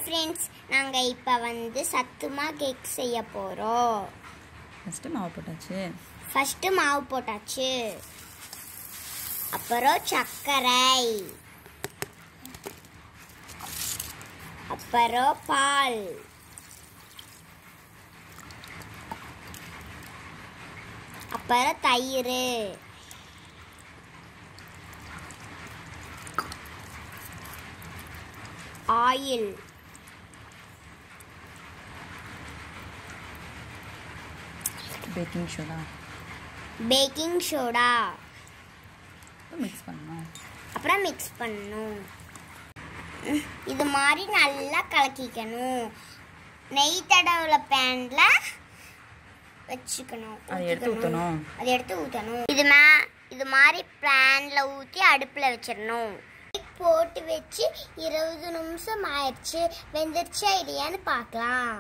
Friends நாங்கள் இப்போ வந்து சத்துமா கேக் செய்ய போகிறோம் ஃபஸ்ட்டு மாவு போட்டாச்சு ஃபஸ்ட்டு மாவு போட்டாச்சு அப்புறம் சர்க்கரை அப்புறம் பால் அப்புறம் தயிர் oil baking soda baking soda mix பண்ணணும் அப்புறம் மிக்ஸ் பண்ணணும் ம், இது மாதிரி நல்லா கலக்கிக்கணும் நெய் தடவுல பேனில் வச்சுக்கணும் அதை எடுத்து ஊத்திக்கணும். ஊற்றணும் அதை எடுத்து ஊற்றணும் இது மா இது மாதிரி பேனில் ஊற்றி அடுப்பில் வச்சிடணும் போட்டு வச்சு இருபது நிமிஷம் ஆயிடுச்சு வெந்துருச்சா இல்லையான்னு பார்க்கலாம்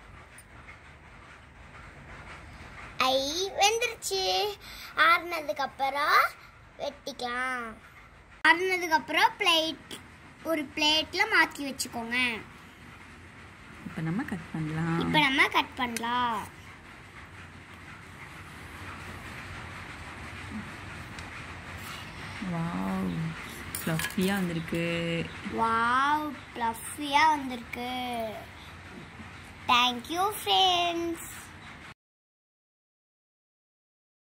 ஐ வெந்துருச்சு ஆறுனதுக்கு அப்புறம் வெட்டிக்கலாம் ஆறுனதுக்கு அப்புறம் பிளேட் ஒரு பிளேட்ல மாற்றி வச்சுக்கோங்க இப்போ நம்ம கட் பண்ணலாம் இப்போ நம்ம கட் பண்ணலாம் வாவ் ஃப்ளஃபியாக வந்திருக்கு வாவ் ப்ளஃபியாக வந்திருக்கு தேங்க்யூ ஃப்ரெண்ட்ஸ்